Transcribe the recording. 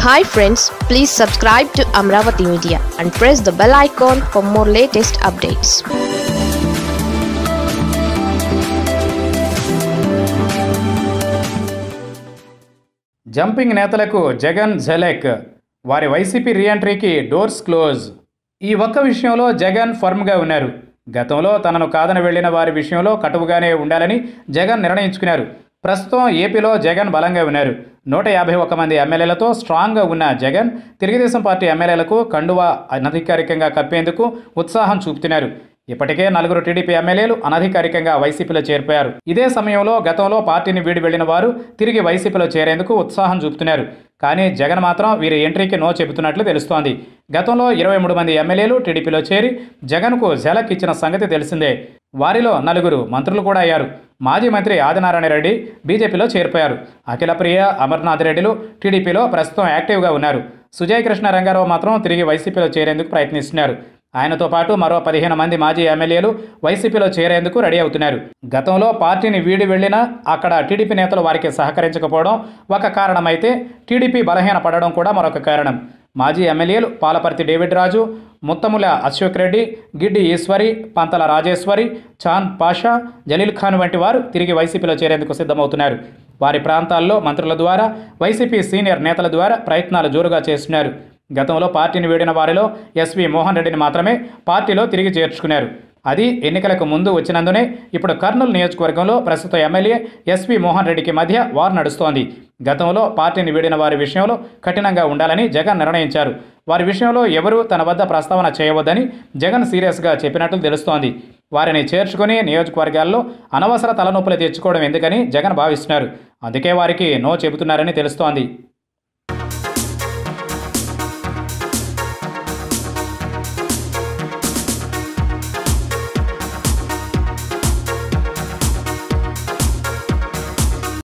hi friends please subscribe to Amaravati media and press the bell icon for more latest updates jumping నేతలకు జగన్ జలెక్ వారి YCP రీఎంట్రీకి doors close ఈ ఒక్క విషయంలో జగన్ ఫర్మ్గా ఉన్నారు గతంలో తనను కాదని వెళ్లిన వారి విషయంలో కటువుగానే ఉండాలని జగన్ నిర్ణయించుకున్నారు ప్రస్తుతం ఏపీలో జగన్ బలంగా ఉన్నారు నూట యాభై ఒక్క మంది ఎమ్మెల్యేలతో స్ట్రాంగ్గా ఉన్న జగన్ తెలుగుదేశం పార్టీ ఎమ్మెల్యేలకు కండువా అనధికారికంగా కప్పేందుకు ఉత్సాహం చూపుతున్నారు ఇప్పటికే నలుగురు టీడీపీ ఎమ్మెల్యేలు అనధికారికంగా వైసీపీలో చేరిపోయారు ఇదే సమయంలో గతంలో పార్టీని వీడి వెళ్లిన వారు తిరిగి వైసీపీలో చేరేందుకు ఉత్సాహం చూపుతున్నారు కానీ జగన్ మాత్రం వీరి ఎంట్రీకి నో చెబుతున్నట్లు తెలుస్తోంది గతంలో ఇరవై మూడు మంది ఎమ్మెల్యేలు టీడీపీలో చేరి జగన్కు జలక్ ఇచ్చిన సంగతి తెలిసిందే వారిలో నలుగురు మంత్రులు కూడా అయ్యారు మాజీ మంత్రి ఆదినారాయణ రెడ్డి బీజేపీలో చేరిపోయారు అఖిలప్రియ అమర్నాథ్ రెడ్డిలు టీడీపీలో ప్రస్తుతం యాక్టివ్గా ఉన్నారు సుజయ్ కృష్ణ రంగారావు మాత్రం తిరిగి వైసీపీలో చేరేందుకు ప్రయత్నిస్తున్నారు ఆయనతో పాటు మరో పదిహేను మంది మాజీ ఎమ్మెల్యేలు వైసీపీలో చేరేందుకు రెడీ అవుతున్నారు గతంలో పార్టీని వీడి వెళ్లినా అక్కడ టీడీపీ నేతలు వారికి సహకరించకపోవడం ఒక కారణమైతే టీడీపీ బలహీన పడడం కూడా మరొక కారణం మాజీ ఎమ్మెల్యేలు పాలపర్తి డేవిడ్ రాజు ముత్తముల అశోక్ రెడ్డి గిడ్డి ఈశ్వరి పంతల రాజేశ్వరి చాంద్ పాషా జలీల్ ఖాన్ వంటి వారు తిరిగి వైసీపీలో చేరేందుకు సిద్ధమవుతున్నారు వారి ప్రాంతాల్లో మంత్రుల ద్వారా వైసీపీ సీనియర్ నేతల ద్వారా ప్రయత్నాలు జోరుగా చేస్తున్నారు గతంలో పార్టీని వీడిన వారిలో ఎస్వి మోహన్ రెడ్డిని మాత్రమే పార్టీలో తిరిగి చేర్చుకున్నారు అది ఎన్నికలకు ముందు వచ్చినందునే ఇప్పుడు కర్నూలు నియోజకవర్గంలో ప్రస్తుత ఎమ్మెల్యే ఎస్వి మోహన్ రెడ్డికి మధ్య వార్ నడుస్తోంది గతంలో పార్టీని వీడిన వారి విషయంలో కఠినంగా ఉండాలని జగన్ నిర్ణయించారు వారి విషయంలో ఎవరూ తన వద్ద ప్రస్తావన చేయవద్దని జగన్ సీరియస్గా చెప్పినట్లు తెలుస్తోంది వారిని చేర్చుకుని నియోజకవర్గాల్లో అనవసర తలనొప్పులు తెచ్చుకోవడం ఎందుకని జగన్ భావిస్తున్నారు అందుకే వారికి నో చెబుతున్నారని తెలుస్తోంది